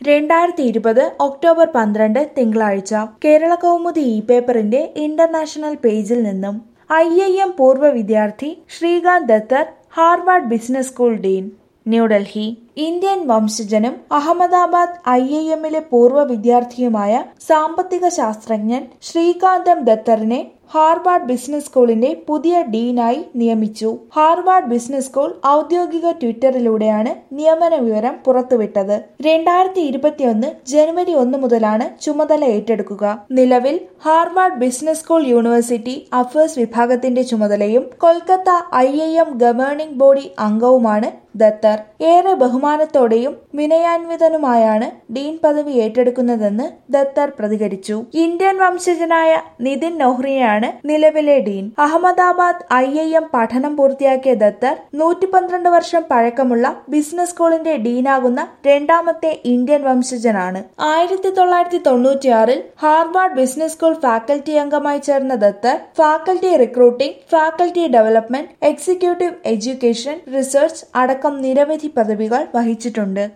രണ്ടായിരത്തി ഇരുപത് ഒക്ടോബർ പന്ത്രണ്ട് തിങ്കളാഴ്ച കേരള കൗമുദി ഇ പേപ്പറിന്റെ ഇന്റർനാഷണൽ പേജിൽ നിന്നും ഐ ഐ എം പൂർവ്വ വിദ്യാർത്ഥി Srikanth Datar Harvard business school dean New Delhi Indian വംശജനും അഹമ്മദാബാദ് ഐ ഐ എമ്മിലെ പൂർവ്വ വിദ്യാർത്ഥിയുമായ സാമ്പത്തിക ശാസ്ത്രജ്ഞൻ ശ്രീകാന്തം ദത്തറിനെ ഹാർവാർഡ് ബിസിനസ് സ്കൂളിന്റെ പുതിയ ഡീനായി നിയമിച്ചു ഹാർവാർഡ് ബിസിനസ് സ്കൂൾ ഔദ്യോഗിക ട്വിറ്ററിലൂടെയാണ് നിയമന വിവരം പുറത്തുവിട്ടത് രണ്ടായിരത്തി ഇരുപത്തിയൊന്ന് ജനുവരി ഒന്ന് മുതലാണ് ചുമതല ഏറ്റെടുക്കുക നിലവിൽ Harvard business school university affairs വിഭാഗത്തിന്റെ ചുമതലയും Kolkata I I M governing body അംഗവുമാണ് ദത്തർ ഏറെ ബഹുമാനത്തോടെയും വിനയാൻവിതനുമായാണ് ഡീൻ പദവി ഏറ്റെടുക്കുന്നതെന്ന് ദത്തർ പ്രതികരിച്ചു ഇന്ത്യൻ വംശജനായ നിതിൻ നോഹ്രിയാണ് നിലവിലെ dean Ahmedabad I I M പഠനം പൂർത്തിയാക്കിയ ദത്തർ നൂറ്റി പന്ത്രണ്ട് വർഷം പഴക്കമുള്ള ബിസിനസ് സ്കൂളിന്റെ ഡീനാകുന്ന രണ്ടാമത്തെ ഇന്ത്യൻ വംശജനാണ് ആയിരത്തി തൊള്ളായിരത്തി തൊണ്ണൂറ്റിയാറിൽ ഹാർവാർഡ് ബിസിനസ് സ്കൂൾ ഫാക്കൽറ്റി അംഗമായി ചേർന്ന Datar faculty recruiting faculty development executive education research അടക്കം നിരവധി പദവികൾ വഹിച്ചിട്ടുണ്ട്